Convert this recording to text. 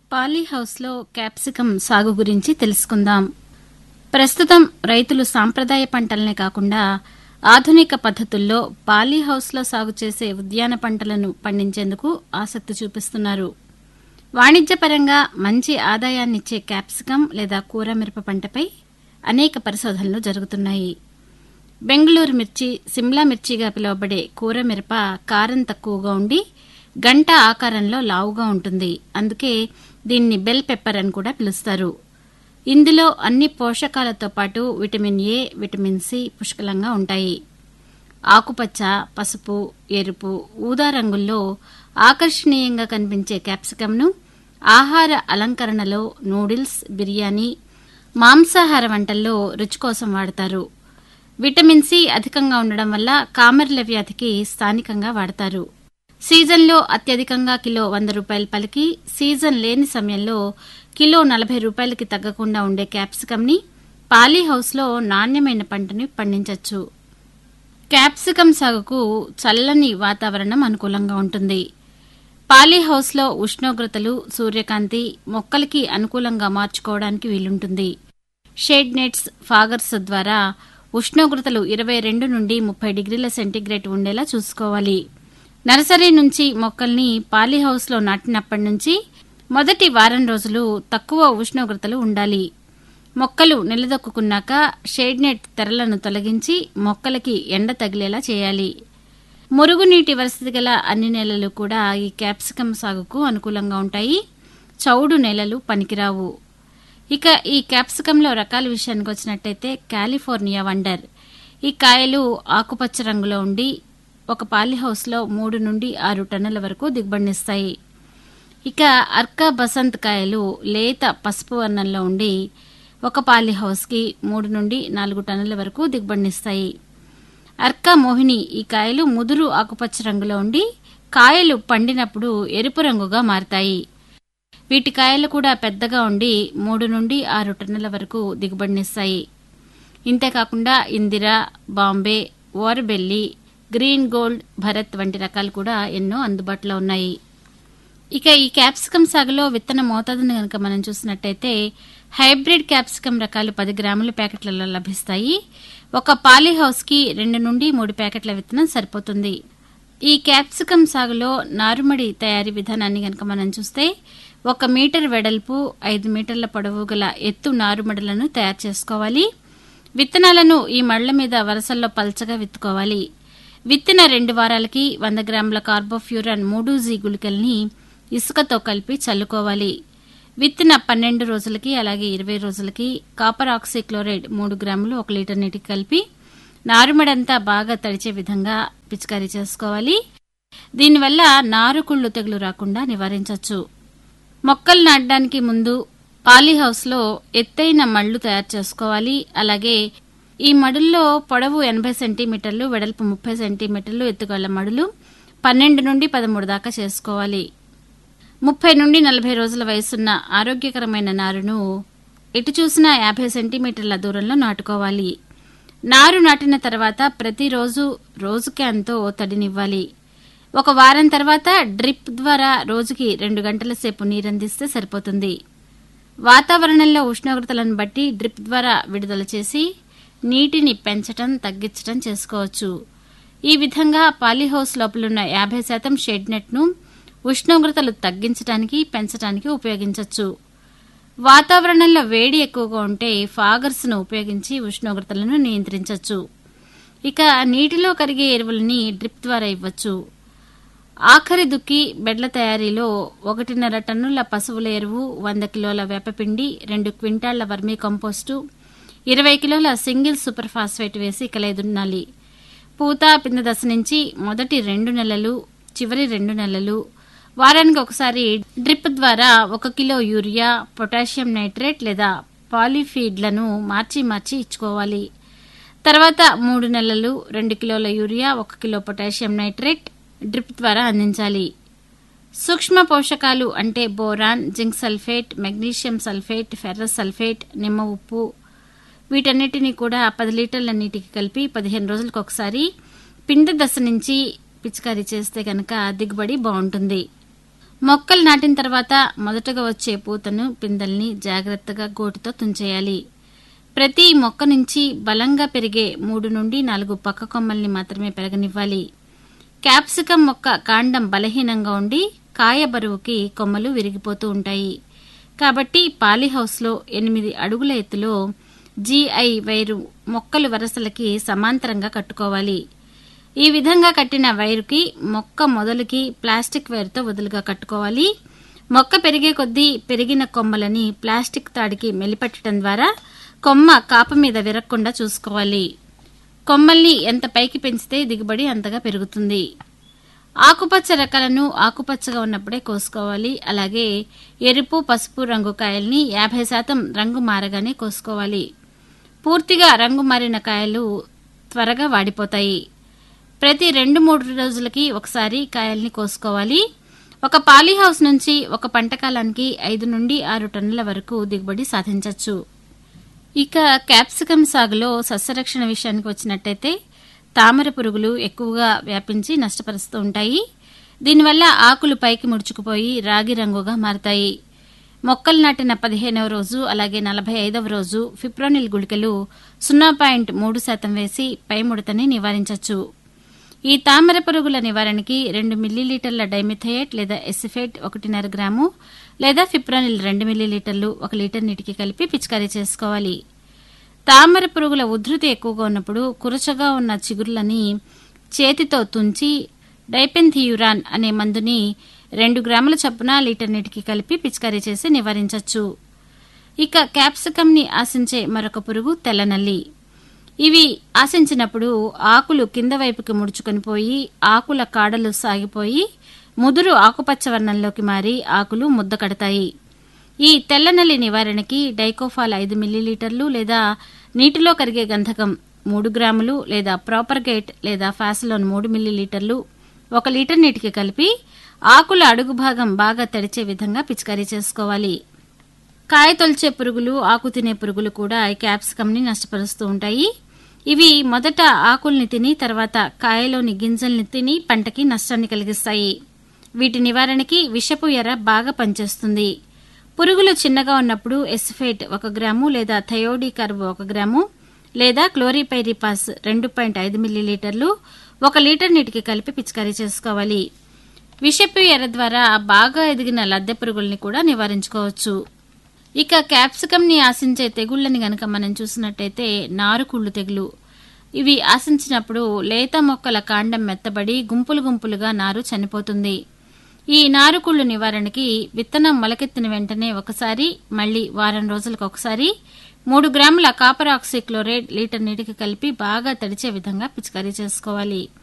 పాలీహౌస్లో capsicum సాగు గురించి తెలుసుకుందాం ప్రస్తుతం రైతులు సాంప్రదాయ పంటలనే కాకుండా ఆధునిక పద్ధతుల్లో పాలీహౌస్లో సాగు చేసే ఉద్యాన పంటలను పండించేందుకు ఆసక్తి చూపిస్తున్నారు వాణిజ్యపరంగా మంచి ఆదాయాన్నిచ్చే క్యాప్సికం లేదా కూర మిరప పంటపై అనేక పరిశోధనలు జరుగుతున్నాయి బెంగళూరు మిర్చి సిమ్లా మిర్చిగా పిలువబడే కూర మిరప కారం తక్కువగా ఉండి గంట ఆకారంలో లావుగా ఉంటుంది అందుకే దీన్ని బెల్ పెప్పర్ అని కూడా పిలుస్తారు ఇందులో అన్ని పోషకాలతో పాటు విటమిన్ ఏ విటమిన్ సి పుష్కలంగా ఉంటాయి ఆకుపచ్చ పసుపు ఎరుపు ఊదా రంగుల్లో ఆకర్షణీయంగా కనిపించే క్యాప్సికంను ఆహార అలంకరణలో నూడిల్స్ బిర్యానీ మాంసాహార వంటల్లో రుచి కోసం వాడతారు విటమిన్ సి అధికంగా ఉండడం వల్ల కామెర్ల వ్యాధికి స్థానికంగా వాడతారు సీజన్లో అత్యధికంగా కిలో వంద రూపాయలు పలికి సీజన్ లేని సమయంలో కిలో నలభై రూపాయలకి తగ్గకుండా ఉండే క్యాప్సికంని పాలీహౌస్లో నాణ్యమైన పంటని పండించవచ్చు క్యాప్సికం సాగుకు చల్లని వాతావరణం అనుకూలంగా ఉంటుంది పాలీహౌస్లో ఉష్ణోగ్రతలు సూర్యకాంతి మొక్కలకి అనుకూలంగా మార్చుకోవడానికి వీలుంటుంది షేడ్ నెట్స్ ఫాగర్స్ ద్వారా ఉష్ణోగ్రతలు ఇరవై రెండు నుండి ముప్పై డిగ్రీల సెంటీగ్రేడ్ ఉండేలా చూసుకోవాలి నర్సరీ నుంచి మొక్కల్ని పాలీహౌస్లో నాటినప్పటి నుంచి మొదటి వారం రోజులు తక్కువ ఉష్ణోగ్రతలు ఉండాలి మొక్కలు నిలదొక్కున్నాక షేడ్ నెట్ తెరలను తొలగించి మొక్కలకి ఎండ తగిలేలా చేయాలి మురుగునీటి వసతి గల అన్ని నేలలు కూడా ఈ క్యాప్సికం సాగుకు అనుకూలంగా ఉంటాయి చౌడు నేలలు పనికిరావు ఇక ఈ క్యాప్సికంలో రకాల విషయానికి వచ్చినట్టయితే కాలిఫోర్నియా వండర్ ఈ కాయలు ఆకుపచ్చ రంగులో ఉండి ఒక పాలీహౌస్లో మూడు నుండి ఆరు టన్నుల వరకు దిగుబడినిస్తాయి ఇక అర్కా బసంత్ కాయలు లేత పసుపు వర్ణంలో ఉండి ఒక పాలీహౌస్కి మూడు నుండి నాలుగు టన్నుల వరకు దిగుబడినిస్తాయి అర్కా మోహిని ఈ కాయలు ముదురు ఆకుపచ్చ రంగులో ఉండి కాయలు పండినప్పుడు ఎరుపు రంగుగా మారతాయి వీటి కాయలు కూడా పెద్దగా ఉండి మూడు నుండి ఆరు టన్నుల వరకు దిగుబడినిస్తాయి ఇంతేకాకుండా ఇందిరా బాంబే ఓరబెల్లి గ్రీన్ గోల్డ్ భరత్ వంటి రకాలు కూడా ఎన్నో అందుబాటులో ఉన్నాయి ఇక ఈ క్యాప్సికం సాగులో విత్తన మోతాదును కనుక మనం చూసినట్టయితే హైబ్రిడ్ క్యాప్సికం రకాలు పది గ్రాముల ప్యాకెట్లలో లభిస్తాయి ఒక పాలీహౌస్కి రెండు నుండి మూడు ప్యాకెట్ల విత్తనం సరిపోతుంది ఈ క్యాప్సికం సాగులో నారుమడి తయారీ విధానాన్ని కనుక మనం చూస్తే ఒక మీటర్ వెడల్పు ఐదు మీటర్ల పొడవు గల ఎత్తు నారుమడులను తయారు చేసుకోవాలి విత్తనాలను ఈ మళ్ల మీద వరుసల్లో పల్చగా విత్తుకోవాలి విత్తిన రెండు వారాలకి వంద గ్రాముల కార్బోఫ్యూరాన్ మూడు జీ గుళికల్ని ఇసుకతో కలిపి చల్లుకోవాలి విత్తిన పన్నెండు రోజులకి అలాగే ఇరవై రోజులకి కాపర్ ఆక్సిక్లోరైడ్ మూడు గ్రాములు ఒక లీటర్ నీటికి కలిపి నారుమడంతా బాగా తడిచే విధంగా పిచికారీ చేసుకోవాలి దీనివల్ల నారుకుళ్ళు తెగులు రాకుండా నివారించవచ్చు మొక్కలు నాటడానికి ముందు పాలీహౌస్లో ఎత్తైన మళ్లు తయారు చేసుకోవాలి అలాగే ఈ మడుల్లో పొడవు ఎనభై సెంటీమీటర్లు వెడల్పు ముప్పై సెంటీమీటర్లు ఎత్తుగల మడులు పన్నెండు నుండి పదమూడు దాకా చేసుకోవాలి ముప్పై నుండి నలభై రోజుల వయసున్న ఆరోగ్యకరమైన నారును ఎటు చూసినా యాభై సెంటీమీటర్ల దూరంలో నాటుకోవాలి నారు నాటిన తర్వాత ప్రతిరోజు రోజుకి అంతో తడినివ్వాలి ఒక వారం తర్వాత డ్రిప్ ద్వారా రోజుకి రెండు గంటల సేపు నీరందిస్తే సరిపోతుంది వాతావరణంలో ఉష్ణోగ్రతలను బట్టి డ్రిప్ ద్వారా విడుదల చేసి నీటిని పెంచటం తగ్గించటం చేసుకోవచ్చు ఈ విధంగా పాలీహౌస్ లోపలున్న యాభై శాతం షెడ్ నెట్ను ఉష్ణోగ్రతలు తగ్గించడానికి పెంచడానికి ఉపయోగించవచ్చు వాతావరణంలో వేడి ఎక్కువగా ఉంటే ఫాగర్స్ను ఉపయోగించి ఉష్ణోగ్రతలను నియంత్రించవచ్చు ఇక నీటిలో కరిగే ఎరువులని డ్రిప్ ద్వారా ఇవ్వచ్చు ఆఖరి దుక్కి బెడ్ల తయారీలో ఒకటిన్నర టన్నుల పశువుల ఎరువు వంద కిలోల వేపపిండి రెండు క్వింటాళ్ల వర్మీ కంపోస్టు ఇరవై కిలోల సింగిల్ సూపర్ ఫాస్ఫేట్ వేసి కలయదున్నాలి పూత పింద దశ నుంచి మొదటి రెండు నెలలు చివరి రెండు నెలలు వారానికి ఒకసారి డ్రిప్ ద్వారా ఒక కిలో యూరియా పొటాషియం నైట్రేట్ లేదా పాలిఫీడ్లను మార్చి మార్చి ఇచ్చుకోవాలి తర్వాత మూడు నెలలు రెండు కిలోల యూరియా ఒక కిలో పొటాషియం నైట్రేట్ డ్రిప్ ద్వారా అందించాలి సూక్ష్మ పోషకాలు అంటే boron zinc sulphate magnesium sulphate ferrous sulphate నిమ్మ ఉప్పు వీటన్నిటిని కూడా పది లీటర్ల నీటికి కలిపి పదిహేను రోజులకు ఒకసారి పిండి దశ నుంచి పిచికారీ చేస్తే కనుక దిగుబడి బాగుంటుంది మొక్కలు నాటిన తర్వాత మొదటగా వచ్చే పూతను పిందల్ని జాగ్రత్తగా గోటితో తుంచేయాలి ప్రతి మొక్క నుంచి బలంగా పెరిగే మూడు నుండి నాలుగు పక్క కొమ్మల్ని మాత్రమే పెరగనివ్వాలి క్యాప్సికం మొక్క కాండం బలహీనంగా ఉండి కాయ బరువుకి కొమ్మలు విరిగిపోతూ ఉంటాయి కాబట్టి పాలీహౌస్లో ఎనిమిది అడుగుల ఎత్తులో జీఐ వైరు మొక్కలు వరసలకి సమాంతరంగా కట్టుకోవాలి ఈ విధంగా కట్టిన వైరుకి మొక్క మొదలుకి ప్లాస్టిక్ వైరుతో వదులుగా కట్టుకోవాలి మొక్క పెరిగే కొద్దీ పెరిగిన కొమ్మలని ప్లాస్టిక్ తాడికి మెలిపెట్టడం ద్వారా కొమ్మ కాపు మీద విరక్కుండా చూసుకోవాలి కొమ్మల్ని ఎంత పైకి పెంచితే దిగుబడి అంతగా పెరుగుతుంది ఆకుపచ్చ రకాలను ఆకుపచ్చగా ఉన్నప్పుడే కోసుకోవాలి అలాగే ఎరుపు పసుపు రంగు కాయల్ని యాభై శాతం రంగు మారగానే కోసుకోవాలి పూర్తిగా రంగు మారిన కాయలు త్వరగా వాడిపోతాయి ప్రతి రెండు మూడు రోజులకి ఒకసారి కాయల్ని కోసుకోవాలి ఒక పాలీహౌస్ నుంచి ఒక పంట కాలానికి ఐదు నుండి ఆరు టన్నుల వరకు దిగుబడి సాధించవచ్చు ఇక క్యాప్సికం సాగులో సస్యరక్షణ విషయానికి వచ్చినట్టయితే తామర పురుగులు ఎక్కువగా వ్యాపించి నష్టపరుస్తూ ఉంటాయి దీనివల్ల ఆకులు పైకి ముడుచుకుపోయి రాగి రంగుగా మారతాయి మొక్కలు నాటిన పదిహేనవ రోజు అలాగే నలభై ఐదవ రోజు ఫిప్రోనిల్ గుళికలు సున్నా పాయింట్ మూడు శాతం వేసి పై ముడతని నివారించవచ్చు ఈ తామర పురుగుల నివారణకి రెండు మిల్లీలీటర్ల డైమిథయేట్ లేదా ఎసిఫేట్ ఒకటిన్నర గ్రాము లేదా ఫిప్రోనిల్ రెండు మిల్లీలీటర్లు ఒక లీటర్ నీటికి కలిపి పిచికారీ చేసుకోవాలి తామర పురుగుల ఉధృతి ఎక్కువగా ఉన్నప్పుడు కురచగా ఉన్న చిగుర్లని చేతితో తుంచి డైపెన్థియూరాన్ అనే మందుని రెండు గ్రాముల చొప్పున లీటర్ నీటికి కలిపి పిచికారీ చేసి నివారించవచ్చు ఇక క్యాప్సికమ్ని ఆశించే మరొక పురుగు తెల్లనల్లి ఇవి ఆశించినప్పుడు ఆకులు కింద వైపుకి ముడుచుకొని పోయి ఆకుల కాడలు సాగిపోయి ముదురు ఆకుపచ్చ వర్ణంలోకి మారి ఆకులు ముద్ద కడతాయి ఈ తెల్లనల్లి నివారణకి డైకోఫాల్ ఐదు మిల్లీలీటర్లు లేదా నీటిలో కరిగే గంధకం మూడు గ్రాములు లేదా ప్రాపర్ గేట్ లేదా ఫాసలోన్ మూడు మిల్లీలీటర్లు ఒక లీటర్ నీటికి కలిపి ఆకుల అడుగు భాగం బాగా తడిచే విధంగా పిచికారీ చేసుకోవాలి కాయ తొలిచే పురుగులు ఆకు తినే పురుగులు కూడా ఈ క్యాప్సికమ్ని నష్టపరుస్తూ ఉంటాయి ఇవి మొదట ఆకుల్ని తిని తర్వాత కాయలోని గింజల్ని తిని పంటకి నష్టాన్ని కలిగిస్తాయి వీటి నివారణకి విషపు ఎర బాగా పనిచేస్తుంది పురుగులు చిన్నగా ఉన్నప్పుడు ఎస్ఫేట్ ఒక గ్రాము లేదా థయోడీ కర్వ్ ఒక గ్రాము లేదా క్లోరిపైరిపాస్ రెండు పాయింట్ ఐదు మిల్లీలీటర్లు ఒక లీటర్ నీటికి కలిపి పిచికారీ చేసుకోవాలి విషపు ఎర ద్వారా బాగా ఎదిగిన లద్దె పురుగుల్ని కూడా నివారించుకోవచ్చు ఇక క్యాప్సికమ్ని ఆశించే తెగుళ్ళని గనక మనం చూసినట్టయితే నారుకుళ్ళు తెగులు ఇవి ఆశించినప్పుడు లేత మొక్కల కాండం మెత్తబడి గుంపులు గుంపులుగా నారు చనిపోతుంది ఈ నారుకుళ్ళు నివారణకి విత్తనం మొలకెత్తిన వెంటనే ఒకసారి మళ్ళీ వారం రోజులకు ఒకసారి మూడు గ్రాముల కాపర్ ఆక్సిక్లోరైడ్ లీటర్ నీటికి కలిపి బాగా తడిచే విధంగా పిచికారీ చేసుకోవాలి